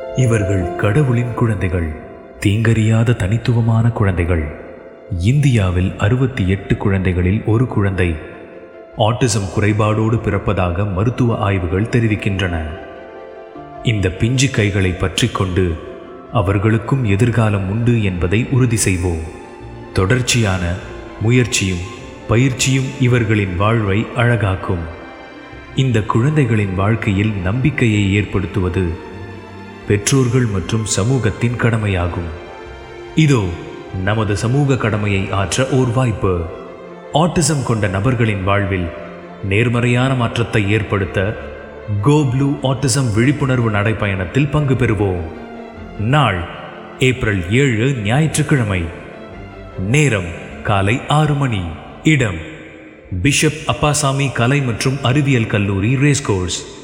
இவர்கள் கடவுளின் குழந்தைகள் தீங்கறியாத தனித்துவமான குழந்தைகள் இந்தியாவில் அறுபத்தி எட்டு குழந்தைகளில் ஒரு குழந்தை ஆட்டிசம் குறைபாடோடு பிறப்பதாக மருத்துவ ஆய்வுகள் தெரிவிக்கின்றன இந்த பிஞ்சு கைகளை பற்றிக்கொண்டு அவர்களுக்கும் எதிர்காலம் உண்டு என்பதை உறுதி செய்வோம் தொடர்ச்சியான முயற்சியும் பயிற்சியும் இவர்களின் வாழ்வை அழகாக்கும் இந்த குழந்தைகளின் வாழ்க்கையில் நம்பிக்கையை ஏற்படுத்துவது பெற்றோர்கள் மற்றும் சமூகத்தின் கடமையாகும் இதோ நமது சமூக கடமையை ஆற்ற ஓர் வாய்ப்பு ஆட்டிசம் கொண்ட நபர்களின் வாழ்வில் நேர்மறையான மாற்றத்தை ஏற்படுத்த கோ ப்ளூ ஆட்டிசம் விழிப்புணர்வு நடைப்பயணத்தில் பங்கு பெறுவோம் நாள் ஏப்ரல் ஏழு ஞாயிற்றுக்கிழமை நேரம் காலை ஆறு மணி இடம் பிஷப் அப்பாசாமி கலை மற்றும் அறிவியல் கல்லூரி ரேஸ்கோர்ஸ்